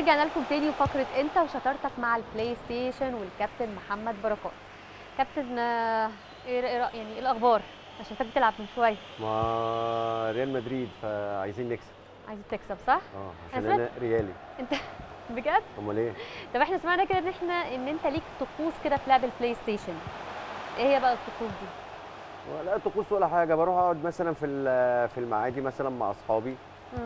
ورجعنا لكم تاني وفقره انت وشطارتك مع البلاي ستيشن والكابتن محمد بركات كابتن آه، ايه إيه رأ- يعني ايه الاخبار عشان فاكر بتلعب من شويه مع ريال مدريد فعايزين نكسب عايز تكسب صح اه عشان سمعت- انا ريالي انت بجد امال ايه طب احنا سمعنا كده ان احنا ان انت ليك طقوس كده في لعب البلاي ستيشن ايه هي بقى الطقوس دي ولا طقوس ولا حاجه بروح اقعد مثلا في ال- في المعادي مثلا مع اصحابي مم.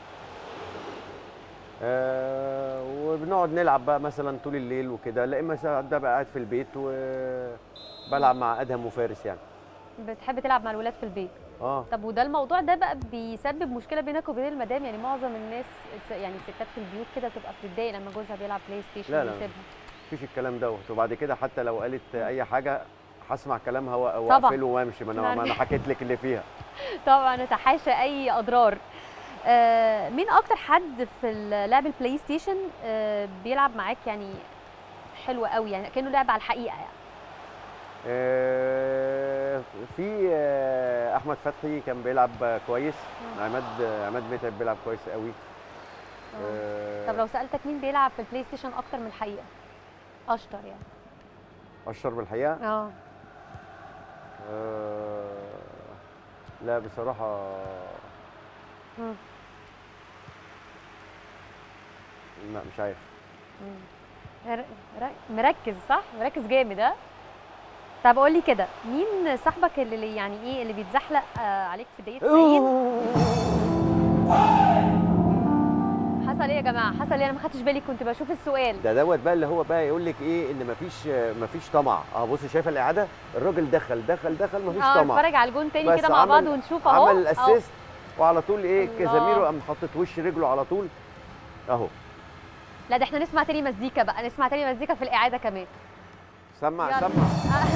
آه وبنقعد نلعب بقى مثلا طول الليل وكده لا اما ساعات ده بقى قاعد في البيت وبلعب مع ادهم وفارس يعني بتحب تلعب مع الولاد في البيت اه طب وده الموضوع ده بقى بيسبب مشكله بينك وبين المدام يعني معظم الناس الس- يعني الستات في البيوت كده بتبقى بتتضايق لما جوزها بيلعب بلاي ستيشن لا، لا. ويسيبها مفيش الكلام دوت وبعد كده حتى لو قالت اي حاجه هسمع كلامها و- طبعاً. واقفله وامشي ما انا ما يعني- انا حكيت لك اللي فيها طبعا نتحاشى اي اضرار آه مين اكتر حد في ال- لعب البلاي ستيشن آه بيلعب معاك يعني حلو قوي يعني كانه لعب على الحقيقه يعني آه، في آه، احمد فتحي كان بيلعب كويس مم. عماد عماد متعب بيلعب كويس قوي آه. آه، طب لو سالتك مين بيلعب في البلاي ستيشن اكتر من الحقيقه اشطر يعني اشطر بالحقيقه اه آه، لا بصراحه مم. لا مش عارف مم. ر- ر- مركز صح مركز جامد ها طب قول لي كده مين صاحبك اللي يعني ايه اللي بيتزحلق آه عليك في دقيقه 90 حصل ايه يا جماعه حصل ايه انا ما خدتش بالي كنت بشوف السؤال ده دوت بقى اللي هو بقى يقول لك ايه ان مفيش مفيش طمع اه بص شايفه الاعاده الراجل دخل دخل دخل مفيش اه طمع نتفرج على الجون تاني بس كده مع عمل- بعض ونشوف اهو عمل أهو. الاسيست وعلى طول ايه الله. كازاميرو قام حاطط وش رجله على طول اهو لا ده احنا نسمع تاني مزيكا بقى نسمع تاني مزيكا في الاعاده كمان سمع يلا. سمع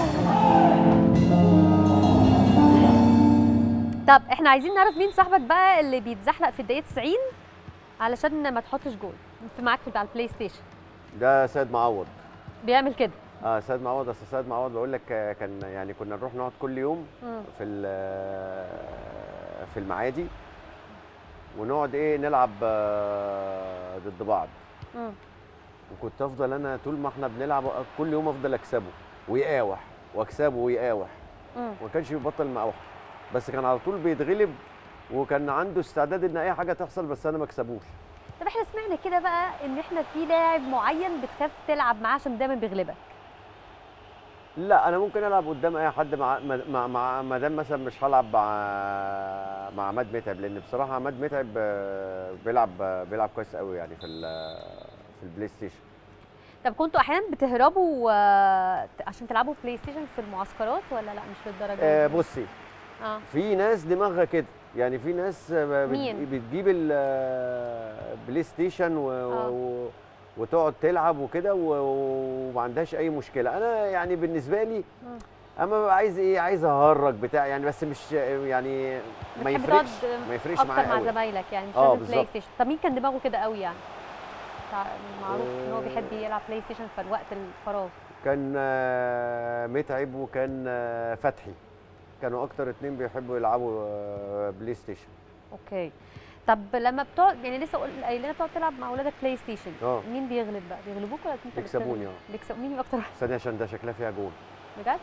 طب احنا عايزين نعرف مين صاحبك بقى اللي بيتزحلق في الدقيقه 90 علشان ما تحطش جول في معاك في على البلاي ستيشن ده سيد معوض بيعمل كده اه سيد معوض اصل سيد معوض بقول لك آه، كان يعني كنا نروح نقعد كل يوم مم. في ال- في المعادي ونقعد ايه نلعب آه، ضد بعض مم. وكنت افضل انا طول ما احنا بنلعب كل يوم افضل اكسبه ويقاوح واكسبه ويقاوح مم. وما كانش بيبطل مقاوحه بس كان على طول بيتغلب وكان عنده استعداد ان اي حاجه تحصل بس انا ما اكسبوش طب احنا سمعنا كده بقى ان احنا في لاعب معين بتخاف تلعب معاه عشان دايما بيغلبك لا انا ممكن العب قدام اي حد مع مع مع ما دام مثلا مش هلعب مع مع عماد متعب لان بصراحه عماد متعب آه، بيلعب آه، بيلعب كويس قوي يعني في ال- في البلاي ستيشن طب كنتوا احيانا بتهربوا آه، عشان تلعبوا بلاي ستيشن في المعسكرات ولا لا مش للدرجه آه، دي؟ بصي اه في ناس دماغها كده يعني في ناس آه، بت- مين؟ بتجيب البلاي ستيشن و... آه. و... وتقعد تلعب وكده و- وما عندهاش اي مشكله انا يعني بالنسبه لي مم. اما ببقى عايز ايه عايز اهرج بتاع يعني بس مش يعني ما بتحب يفرقش تقعد ما يفرقش اكتر معايا مع قوي زمايلك يعني مش آه، لازم بلاي بالظبط. ستيشن طب مين كان دماغه كده قوي يعني تع- معروف ان هو آه. بيحب يلعب بلاي ستيشن في الوقت الفراغ كان آه، متعب وكان آه، فتحي كانوا اكتر اتنين بيحبوا يلعبوا آه، بلاي ستيشن اوكي طب لما بتقعد يعني لسه قل- قايلين بتقعد تلعب مع اولادك بلاي ستيشن اه مين بيغلب بقى بيغلبوك ولا انت اللي بيكسبوني بتغلب؟ اه بيكسب مين اكتر واحد ثانيه عشان ده شكلها فيها جول بجد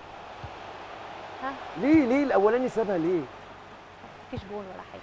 ليه ليه الاولاني سابها ليه مفيش جول ولا حاجه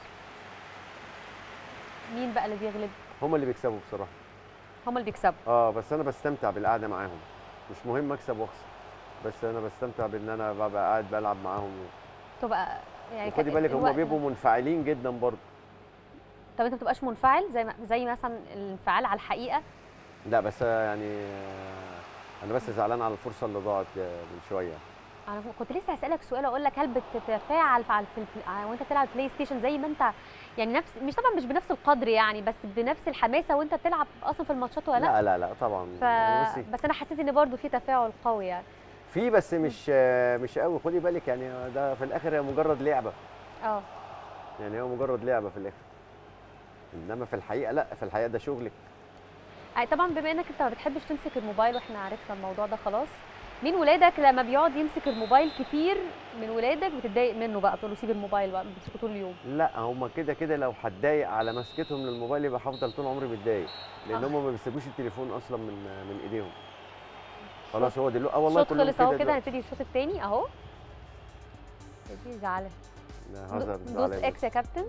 مين بقى اللي بيغلب هما اللي بيكسبوا بصراحه هم اللي بيكسبوا اه بس انا بستمتع بالقعده معاهم مش مهم اكسب واخسر بس انا بستمتع بان انا ببقى قاعد بلعب معاهم تبقى يعني وخدي بالك هم الوقت بيبقوا منفعلين جدا برضه طب انت ما بتبقاش منفعل زي ما زي مثلا الانفعال على الحقيقه لا بس يعني آه، انا بس زعلان على الفرصه اللي ضاعت آه، من شويه انا كنت لسه هسالك سؤال اقول لك هل بتتفاعل في في البل- وانت بتلعب بلاي ستيشن زي ما انت يعني نفس مش طبعا مش بنفس القدر يعني بس بنفس الحماسه وانت بتلعب اصلا في الماتشات ولا لا لا لا لا طبعا ف... يعني بصي بس انا حسيت ان برضو في تفاعل قوي يعني في بس مش آه، مش قوي خدي بالك يعني ده في الاخر هي مجرد لعبه اه يعني هو مجرد لعبه في الاخر انما في الحقيقه لا في الحقيقه ده شغلك أي طبعا بما انك انت ما بتحبش تمسك الموبايل واحنا عرفنا الموضوع ده خلاص مين ولادك لما بيقعد يمسك الموبايل كتير من ولادك بتتضايق منه بقى تقول له سيب الموبايل بقى بتمسكه طول اليوم لا هما كده كده لو هتضايق على مسكتهم للموبايل يبقى هفضل طول عمري متضايق لان آه. هما ما بيسيبوش التليفون اصلا من من ايديهم خلاص هو دلوقتي اه والله الشوط كلهم خلص اهو كده دلوقتي. هنبتدي الشوط التاني اهو دي زعلان لا، هزر دوس زعلان اكس يا كابتن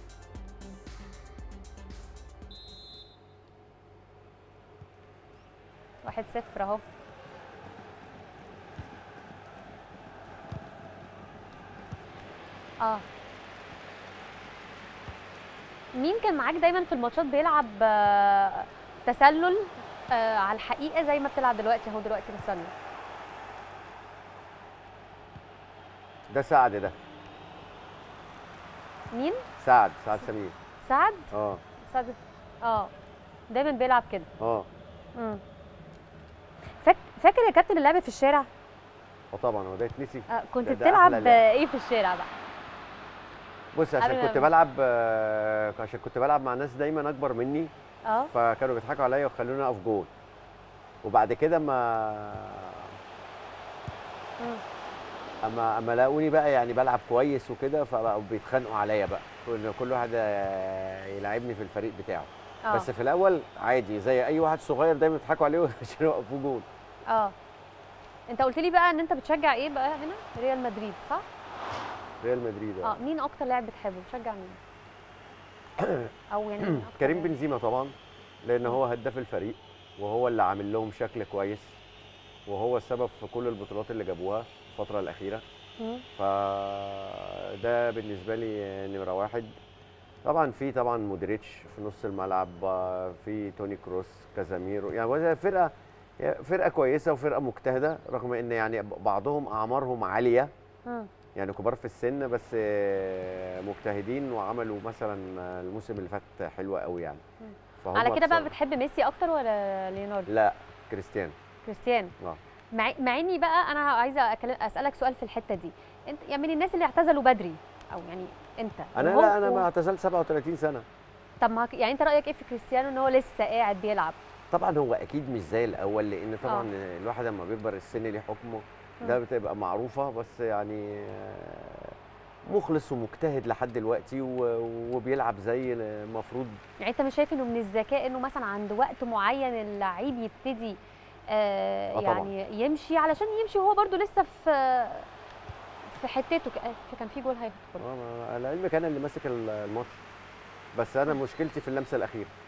واحد صفر اهو اه مين كان معاك دايما في الماتشات بيلعب آه، تسلل آه، على الحقيقه زي ما بتلعب دلوقتي اهو دلوقتي تسلل ده سعد ده مين سعد سعد سمير سعد اه سعد اه دايما بيلعب كده اه مم. فاك... فاكر يا كابتن اللعب في الشارع اه طبعا هو ده يتنسي آه كنت ده- ده بتلعب أحلى لعب. ايه في الشارع بقى بص قبل عشان كنت ما- بلعب آه، عشان كنت بلعب مع ناس دايما اكبر مني اه فكانوا بيضحكوا عليا ويخلوني اقف جول وبعد كده ما مم. اما اما لاقوني بقى يعني بلعب كويس وكده فبقوا بيتخانقوا عليا بقى كل كل واحد آه، يلعبني في الفريق بتاعه اه بس في الاول عادي زي اي واحد صغير دايما بيضحكوا عليه عشان يوقفوا جول اه انت قلت لي بقى ان انت بتشجع ايه بقى هنا ريال مدريد صح ريال مدريد اه مين اكتر لاعب بتحبه بتشجع مين او يعني مين أكتر كريم لاعب؟ بنزيما طبعا لان هو هداف الفريق وهو اللي عامل لهم شكل كويس وهو السبب في كل البطولات اللي جابوها الفتره الاخيره مم. فده بالنسبه لي نمره واحد طبعا في طبعا مودريتش في نص الملعب آه، في توني كروس كازاميرو يعني هو فرقه فرقه كويسه وفرقه مجتهده رغم ان يعني بعضهم اعمارهم عاليه مم. يعني كبار في السن بس آه، مجتهدين وعملوا مثلا الموسم اللي فات حلو قوي يعني مم. فهم على كده بقى بصراحة- بتحب ميسي اكتر ولا ليوناردو لا كريستيانو كريستيانو اه مع مع اني بقى انا عايزه أكل- اسالك سؤال في الحته دي انت يعني من الناس اللي اعتزلوا بدري او يعني انت انا وهو- لا انا و- ما اعتزلت 37 سنه طب ما يعني انت رايك ايه في كريستيانو ان هو لسه قاعد بيلعب طبعا هو اكيد مش زي الاول لان طبعا الواحد لما بيكبر السن ليه حكمه ده مم. بتبقى معروفه بس يعني آه، مخلص ومجتهد لحد دلوقتي و- وبيلعب زي المفروض يعني انت مش شايف انه من الذكاء انه مثلا عند وقت معين اللعيب يبتدي آه آه طبعاً. يعني يمشي علشان يمشي وهو برضو لسه في في حتته ك- كان في جول هيدخل آه، العلم كان اللي ماسك الماتش بس انا مشكلتي في اللمسه الاخيره